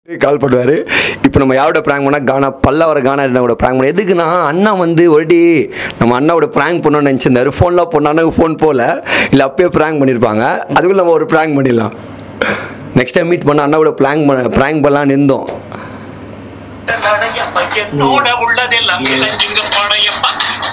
கால் பண்ணுவார் இப்போ நம்ம யாரோட ப்ராங்க் பண்ணால் கானா பல்லவர கானா என்னோட ப்ராங்க் பண்ண எதுக்குன்னா அண்ணா வந்து ஒருடி நம்ம அண்ணாவோட ப்ராங்க் பண்ணணும்னு நினச்சிருந்தாரு ஃபோன்லாம் பண்ணானு ஃபோன் போகல இல்லை அப்பயே ப்ராங்க் பண்ணியிருப்பாங்க அதுக்குள்ள நம்ம ஒரு ப்ராங்க் பண்ணிடலாம் நெக்ஸ்ட் டைம் மீட் பண்ண அண்ணாவோட ப்ராங்க் பண்ண ப்ராங்க் பண்ணலான்னு இருந்தோம் நடையப்ப என்னோட உள்ளதெல்லாம் இளஞ்சிங்க படையப்பா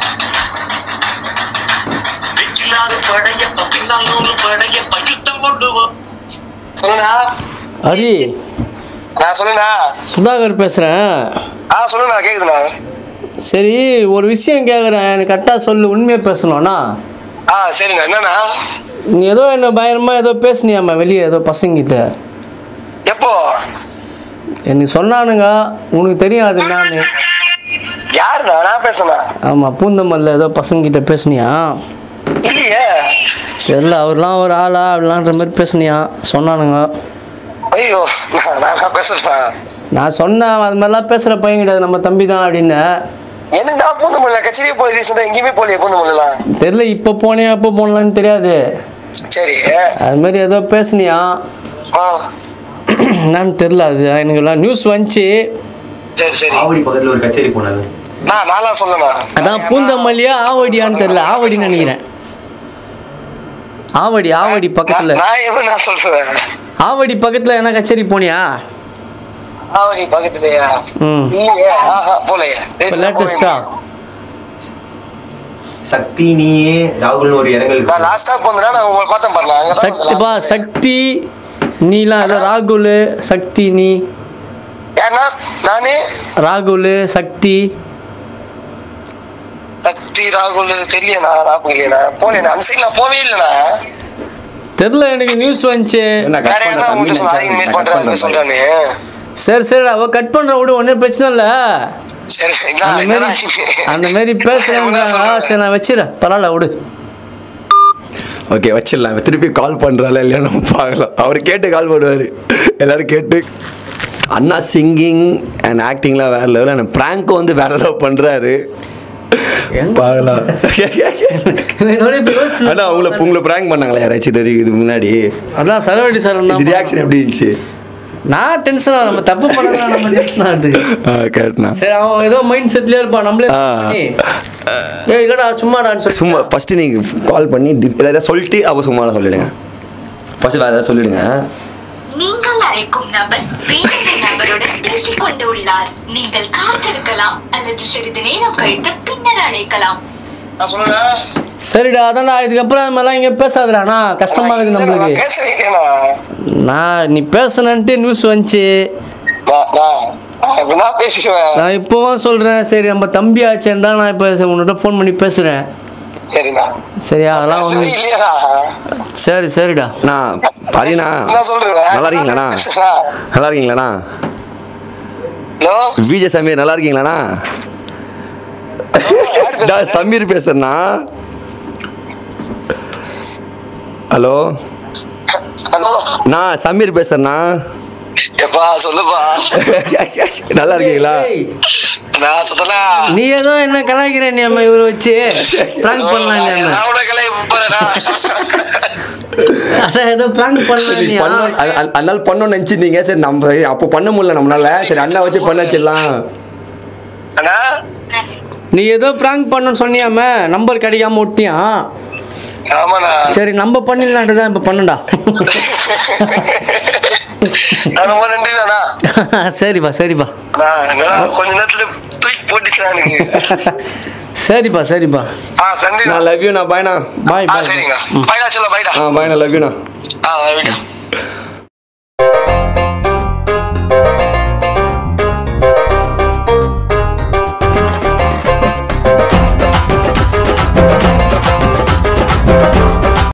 வெச்சில்லாத படையப்ப பின்னால் நூறு படையப்ப யுத்தம் கொண்டு வா சொல்லுண்ணா ஹரி நான் சொல்லுண்ணா சுதாகர் பேசுகிறேன் ஆ சொல்லுண்ணா கேக்குதுண்ணா சரி ஒரு விஷயம் கேட்குறேன் எனக்கு கரெக்டாக சொல்லு உண்மையை பேசணும்னா ஆ சரிண்ணா என்னண்ணா நீ ஏதோ என்ன பயங்கரமாக ஏதோ பேசுனியாம்மா வெளியே ஏதோ பசங்கிட்ட எப்போ எனக்கு சொன்னானுங்க உனக்கு தெரியாது நான் யாருண்ணா நான் பேசுண்ணா ஆமாம் பூந்தமல்ல ஏதோ பசங்கிட்ட பேசுனியா இல்லையே தெரியல அவர்லாம் ஒரு ஆளா அப்படிலான்ற மாதிரி பேசுனியா சொன்னானுங்க ஐயோ நான் நான் பேசுறேன் நான் சொன்னேன் அது மாதிரிலாம் பேசுகிற பையன் கிடையாது நம்ம தம்பி தான் அப்படின்னு என்னடா பூந்த முடியல கச்சேரியே போய் ரீசெண்டாக எங்கேயுமே போகலையே பூந்த முடியலாம் தெரியல இப்போ போனேன் எப்போ போனலான்னு தெரியாது சரி அது மாதிரி ஏதோ பேசுனியா ஆ என்னன்னு தெரில அது எனக்கு எல்லாம் நியூஸ் வந்துச்சு சரி சரி ஆவடி பக்கத்தில் ஒரு கச்சேரி போனாரு நான் நானா சொல்லண்ணா அதான் பூந்தமல்லியா ஆவடியான்னு தெரியல ஆவடின்னு நினைக்கிறேன் ஆவடி ஆவடி பக்கத்தில் நான் எப்படி நான் சொல்றேன் ஆவடி பக்கத்தில் என்ன கச்சேரி போனியா ஆவடி பக்கத்துலயா ம் இல்லையே ஆஹா போலையே இப்போ லேட்டஸ்டா சக்தி நீயே ராகுல்னு ஒரு இடங்கள் நான் லாஸ்டா போந்தேன்னா நான் உங்களை பார்த்தேன் பாருங்க அங்க தான் சக்திப்பா சக்தி நீலாம் ஏதோ ராகுல் சக்தி நீ ஏன்னா நானே ராகுல் சக்தி சக்தி ராகுல் தெரியலண்ணா ராகுல் இல்லையா போனேன் அந்த சைட்ல போவே இல்லைண்ணா தெரில எனக்கு நியூஸ் வந்துச்சு வேற யாரா உங்கள்கிட்ட சொன்னா அதிகம் மீட் பண்றாங்க சொல்றானே சரி சரி அவ கட் பண்ற விடு ஒன்றும் பிரச்சனை இல்லை சரி அந்த என்னடா மாதிரி என்னடா அந்த மாதிரி பேசுறேன் சரி நான் வச்சிடறேன் பரவாயில்ல விடு ஓகே வச்சிடலாம் திருப்பி கால் பண்ணுறால இல்லையா நம்ம பார்க்கலாம் அவர் கேட்டு கால் பண்ணுவார் எல்லாரும் கேட்டு அண்ணா சிங்கிங் அண்ட் ஆக்டிங்லாம் வேற லெவலில் அந்த ப்ராங்க்கும் வந்து வேற லெவல் பண்ணுறாரு பார்க்கலாம் இதோட இப்ப யோசிச்சு- அண்ணா உங்களை உங்களை ப்ராங்க் பண்ணாங்களா யாராச்சும் தெரியும் இதுக்கு முன்னாடி அதான் சரவடி சார் இது ரியாக்ஷன் எப்படி இருந்துச்சு நான் டென்ஷன் நம்ம தப்பு பண்ணதான் நம்ம டென்ஷன் ஆகுது கேட்டனா சரி அவன் ஏதோ மைண்ட் செட்லயே இருப்பான் நம்மளே ஆ. பண்ணி, ஏய் இல்லடா சும்மாடான்னு சொல்லி சும்மா ஃபஸ்ட்டு நீங்கள் கால் பண்ணி டி- ஏதாவது சொல்லிட்டு அப்போ சும்மா சொல்லிடுங்க ஃபஸ்ட்டு வேறு ஏதாவது சொல்லிடுங்க நீங்கள் அழைக்கும் நபர் வேறொரு நபருடன் பேசிக் கொண்டு உள்ளார் நீங்கள் காத்திருக்கலாம் அல்லது சிறிது நேரம் கழித்து பின்னர் அழைக்கலாம் நான் சொல்லுண்ணா சரிடா அதான்டா இதுக்கப்புறம் அது மாதிரிலாம் இங்கே பேசாதடாண்ணா கஷ்டமா இருக்கு நான் நம்மளுக்கு பேசுறீங்கண்ணா நான் நீ பேசணுன்ட்டு நியூஸ் வந்துச்சு நான் நான் நான் எப்படின்னா பேசிடுவேன் நான் இப்போவும் சொல்கிறேன் சரி நம்ம தம்பி ஆச்சேன்னு தான் நான் இப்போ உன்கிட்ட ஃபோன் பண்ணி பேசுகிறேன் சரிண்ணா சரியா அதெல்லாம் பேசுறது ஒன்று இல்லையாண்ணா சரி சரிடா அண்ணா பாரிண்ணா நான் சொல்றேன் நல்லா இருக்கீங்களாண்ணா நல்லா இருக்கீங்களாண்ணா ஹலோ விஜய் சமீர் நல்லா இருக்கீங்களாண்ணா டா சமீர் பேசுறேண்ணா ஹலோ ஹலோ நான் சமீர் பேசுறேண்ணா எப்பா சொல்லுப்பா நல்லா இருக்கீங்களா ஏய், நான் சொல்றேன்னா நீ ஏதோ என்ன கலாய்க்கிற நீ அம்மா இவரை வச்சு ப்ராங்க் பண்ணலாம் நீ அம்மா நான் உனக்கு கலை போறேனா அதான் ஏதோ ப்ராங்க் பண்ணலாம் சரி நீ பண்ணோம் அது- அது- அதனால பண்ணணும்னு நினச்சிருந்தீங்க சரி நம்ம அப்போ பண்ண முடியல நம்மளால சரி அண்ணா வச்சு பண்ண வச்சிடலாம் அண்ணா நீ ஏதோ ப்ராங்க் பண்ணணும்னு சொன்னியாம நம்பர் கிடைக்காம விட்டியான் ஆமாண்ணா சரி நம்ம பண்ணிடலான்ட்டு தான் இப்போ பண்ணுடா நான் ரொம்ப நன்றிண்ணா சரிப்பா சரிப்பா நான் என்னடா கொஞ்ச நேரத்துல தூக்கி போட்டுச்சுண்ணா எனக்கு சரிப்பா சரிப்பா ஆ நன்றிண்ணா நான் லவ் யூ நான் பாய்ண்ணா பாய் ஆ பாய் சரிங்க பாய்டா சொல்ல பாய்டா ஆ பாய்ண்ணா லவ் யூண்ணா ஆ வீட்டா